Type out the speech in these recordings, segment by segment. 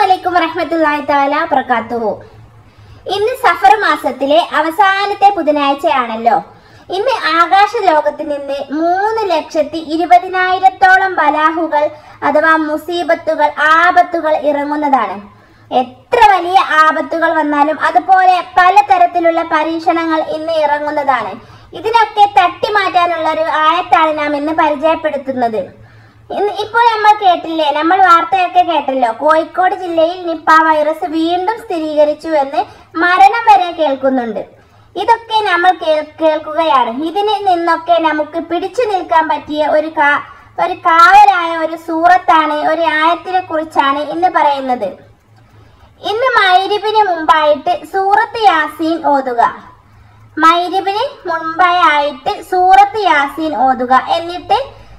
അലൈക്കും വറഹ്മത്തുള്ളാഹി തആല വബറകാതുഹു ഇന്ന് സഫർ മാസത്തിലെ അവസാനത്തെ ബുധനാഴ്ചയാണല്ലോ ഇന്ന് ആകാശ ലോകത്ത് നിന്ന് മൂന്ന് ലക്ഷത്തി ഇരുപതിനായിരത്തോളം ബലാഹുകൾ അഥവാ മുസീബത്തുകൾ ആപത്തുകൾ ഇറങ്ങുന്നതാണ് എത്ര വലിയ ആപത്തുകൾ വന്നാലും അതുപോലെ പലതരത്തിലുള്ള പരീക്ഷണങ്ങൾ ഇന്ന് ഇറങ്ങുന്നതാണ് ഇതിനൊക്കെ തട്ടിമാറ്റാനുള്ള ഒരു ആയത്താണ് നാം ഇന്ന് പരിചയപ്പെടുത്തുന്നത് ഇന്ന് ഇപ്പോൾ നമ്മൾ കേട്ടില്ലേ നമ്മൾ വാർത്തയൊക്കെ കേട്ടല്ലോ കോഴിക്കോട് ജില്ലയിൽ നിപ്പ വൈറസ് വീണ്ടും സ്ഥിരീകരിച്ചു എന്ന് മരണം വരെ കേൾക്കുന്നുണ്ട് ഇതൊക്കെ നമ്മൾ കേൾ- കേൾക്കുകയാണ് ഇതിന് നിന്നൊക്കെ നമുക്ക് പിടിച്ചു നിൽക്കാൻ പറ്റിയ ഒരു കാ ഒരു കാവലായ ഒരു സൂറത്താണ് ഒരു ആയത്തിനെ കുറിച്ചാണ് ഇന്ന് പറയുന്നത് ഇന്ന് മൈരിബിന് മുമ്പായിട്ട് സൂറത്ത് യാസീൻ ഓതുക മൈരിബിന് മുമ്പായിട്ട് സൂറത്ത് യാസീൻ ഓതുക എന്നിട്ട്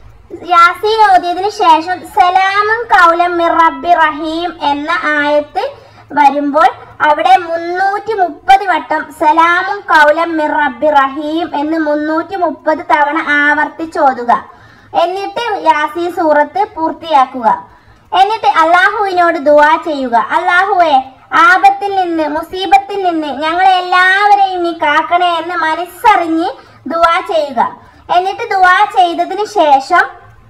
യാസീൻ ഓതിയതിനു ശേഷം സലാമും കൗലം മിർ റബ്ബി റഹീം എന്ന ആയത്ത് വരുമ്പോൾ അവിടെ മുന്നൂറ്റി മുപ്പത് വട്ടം സലാമും കൗലം മിർ റബ്ബി റഹീം എന്ന് മുന്നൂറ്റി മുപ്പത് തവണ ആവർത്തിച്ചോതുക എന്നിട്ട് യാസീൻ സൂറത്ത് പൂർത്തിയാക്കുക എന്നിട്ട് അള്ളാഹുവിനോട് ദുവാ ചെയ്യുക അള്ളാഹുവെ ആപത്തിൽ നിന്ന് മുസീബത്തിൽ നിന്ന് ഞങ്ങളെ എല്ലാവരെയും നീ കാക്കണേ എന്ന് മനസ്സറിഞ്ഞ് ദുവാ ചെയ്യുക എന്നിട്ട് ദുവാ ചെയ്തതിന് ശേഷം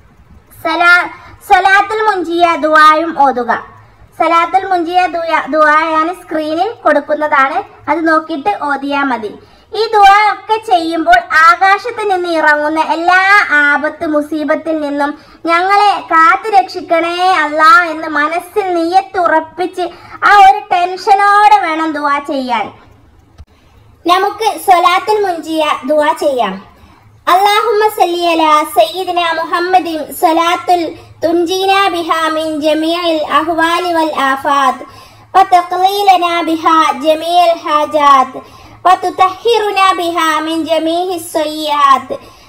സലാ സലാത്തുൽ മുഞ്ചിയ ദുവായും ഓതുക സലാത്തുൽ മുഞ്ചിയ ദുആ- ദുആ ഞാൻ സ്ക്രീനിൽ കൊടുക്കുന്നതാണ് അത് നോക്കിയിട്ട് ഓതിയാൽ മതി ഈ ദുആ ഒക്കെ ചെയ്യുമ്പോൾ ആകാശത്ത് നിന്ന് ഇറങ്ങുന്ന എല്ലാ ആപത്ത് മുസീബത്തിൽ നിന്നും ഞങ്ങളെ കാത്തു രക്ഷിക്കണേ അല്ലാ എന്ന് മനസ്സിൽ നീയത്തുറപ്പിച്ച് ആ ഒരു ടെൻഷനോടെ വേണം ദുആ ചെയ്യാൻ നമുക്ക് സ്വലാത്തുൽ മുഞ്ചിയ ദുആ ചെയ്യാം اللهم صل على سيدنا محمد صلاة تنجينا بها من جميع الأهوال والآفات وتقضي لنا بها جميع الحاجات وتطهرنا بها من جميع السيئات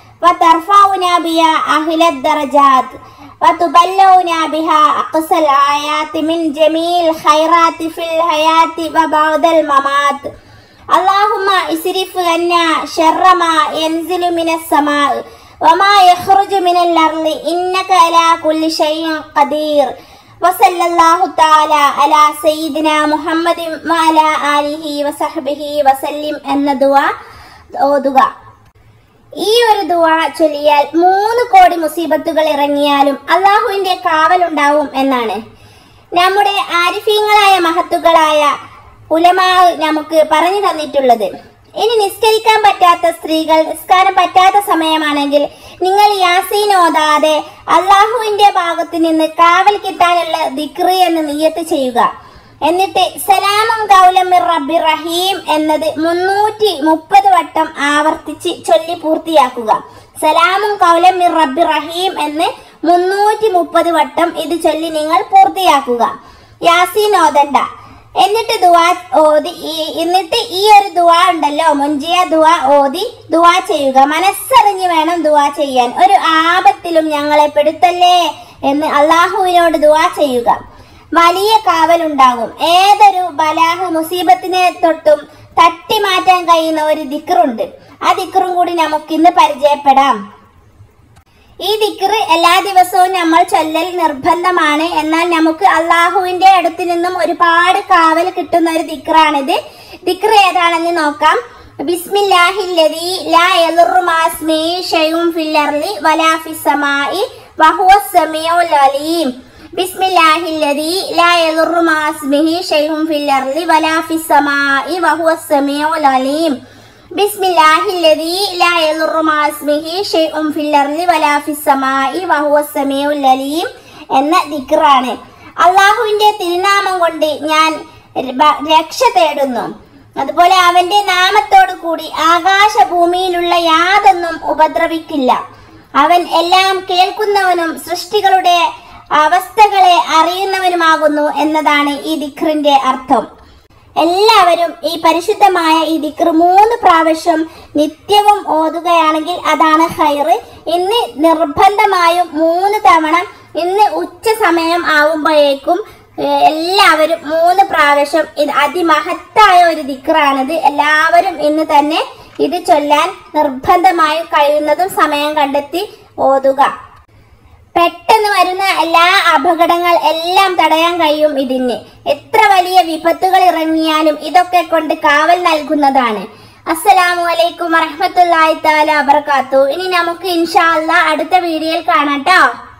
وترفعنا بها أهل الدرجات وتبلغنا بها أقصى الآيات من جميع الخيرات في الحياة وبعد الممات اللهم اصرف عنا شر ما ينزل من السماء وما يخرج من الأرض إنك على كل شيء قدير وصلى الله تعالى على سيدنا محمد وعلى آله وصحبه وسلم എന്ന ദുവ ഓതുക ഈ ഒരു ദുവ ചൊല്ലിയാൽ മൂന്ന് കോടി മുസീബത്തുകൾ ഇറങ്ങിയാലും അള്ളാഹുവിന്റെ കാവലുണ്ടാവും എന്നാണ് നമ്മുടെ ആരിഫീങ്ങളായ മഹത്തുക്കളായ ഉലമാ നമുക്ക് പറഞ്ഞു തന്നിട്ടുള്ളത് ഇനി നിസ്കരിക്കാൻ പറ്റാത്ത സ്ത്രീകൾ നിസ്കാരം പറ്റാത്ത സമയമാണെങ്കിൽ നിങ്ങൾ യാസീൻ ഓതാതെ അള്ളാഹുവിന്റെ ഭാഗത്ത് നിന്ന് കാവൽ കിട്ടാനുള്ള ദിക്റ് എന്ന് നിയത്ത് ചെയ്യുക എന്നിട്ട് സലാമും കൗലം മിർ റബ്ബി റഹീം എന്നത് മുന്നൂറ്റി മുപ്പത് വട്ടം ആവർത്തിച്ച് ചൊല്ലി പൂർത്തിയാക്കുക സലാമും കൗലം മിർ റബ്ബി റഹീം എന്ന് മുന്നൂറ്റി മുപ്പത് വട്ടം ഇത് ചൊല്ലി നിങ്ങൾ പൂർത്തിയാക്കുക യാസീൻ ഓതണ്ട എന്നിട്ട് ദുവാ ഓതി ഈ- എന്നിട്ട് ഈ ഒരു ദുവാ ഉണ്ടല്ലോ മുഞ്ചിയ ദുവാ ഓതി ദുവാ ചെയ്യുക മനസ്സറിഞ്ഞ് വേണം ദുവാ ചെയ്യാൻ ഒരു ആപത്തിലും ഞങ്ങളെ പെടുത്തല്ലേ എന്ന് അള്ളാഹുവിനോട് ദുവാ ചെയ്യുക വലിയ കാവലുണ്ടാകും ഏതൊരു ബലാഹ് മുസീബത്തിനെ തൊട്ടും തട്ടി മാറ്റാൻ കഴിയുന്ന ഒരു ദിക്റുണ്ട് ആ ദിക്റും കൂടി നമുക്കിന്ന് പരിചയപ്പെടാം ഈ ദിക്റ് എല്ലാ ദിവസവും നമ്മൾ ചൊല്ലൽ നിർബന്ധമാണ് എന്നാൽ നമുക്ക് അള്ളാഹുവിന്റെ അടുത്ത് നിന്നും ഒരുപാട് കാവൽ കിട്ടുന്ന ഒരു ദിക്റാണിത് ദിക്റ് ഏതാണെന്ന് നോക്കാം ബിസ്മില്ലാഹില്ലദീ ലാ യദുറു മാസ്മി ഷൈഉൻ ഫിൽ അർളി വലാ ഫിസ് സമാഇ വഹുവ സമീഉൽ അലീം ബിസ്മില്ലാഹില്ലദീ ലാ യദുറു മാസ്മിഹി ഷൈഉൻ ഫിൽ അർളി വലാ ഫിസ് സമാഇ വഹുവ സമീഉൽ അലീം بسم الله الذي لا يضر مع اسمه شيء في الأرض ولا في السماء وهو السميع العليم എന്ന ദിക്റാണ് അള്ളാഹുവിന്റെ തിരുനാമം കൊണ്ട് ഞാൻ രബ- രക്ഷ തേടുന്നു അതുപോലെ അവന്റെ നാമത്തോടു കൂടി ആകാശഭൂമിയിലുള്ള യാതൊന്നും ഉപദ്രവിക്കില്ല അവൻ എല്ലാം കേൾക്കുന്നവനും സൃഷ്ടികളുടെ അവസ്ഥകളെ അറിയുന്നവനുമാകുന്നു എന്നതാണ് ഈ ദിക്റിന്റെ അർത്ഥം എല്ലാവരും ഈ പരിശുദ്ധമായ ഈ ദിക്ർ മൂന്ന് പ്രാവശ്യം നിത്യവും ഓതുകയാണെങ്കിൽ അതാണ് ഹൈറ് ഇന്ന് നിർബന്ധമായും മൂന്ന് തവണ ഇന്ന് ഉച്ച സമയം ആവുമ്പോഴേക്കും ഏഹ്, എല്ലാവരും മൂന്ന് പ്രാവശ്യം ഇത് അതിമഹത്തായ ഒരു ദിക്റാണിത് എല്ലാവരും ഇന്ന് തന്നെ ഇത് ചൊല്ലാൻ നിർബന്ധമായും കഴിയുന്നതും സമയം കണ്ടെത്തി ഓതുക പെട്ടെന്ന് വരുന്ന എല്ലാ അപകടങ്ങൾ എല്ലാം തടയാൻ കഴിയും ഇതിന് എത്ര വലിയ വിപത്തുകൾ ഇറങ്ങിയാലും ഇതൊക്കെ കൊണ്ട് കാവൽ നൽകുന്നതാണ് അസ്സലാമു അലൈക്കും വറഹ്മത്തുള്ളാഹി തആല വബറകാത്തു ഇനി നമുക്ക് ഇൻഷാ അല്ലാ അടുത്ത വീഡിയോയിൽ കാണാം ട്ടോ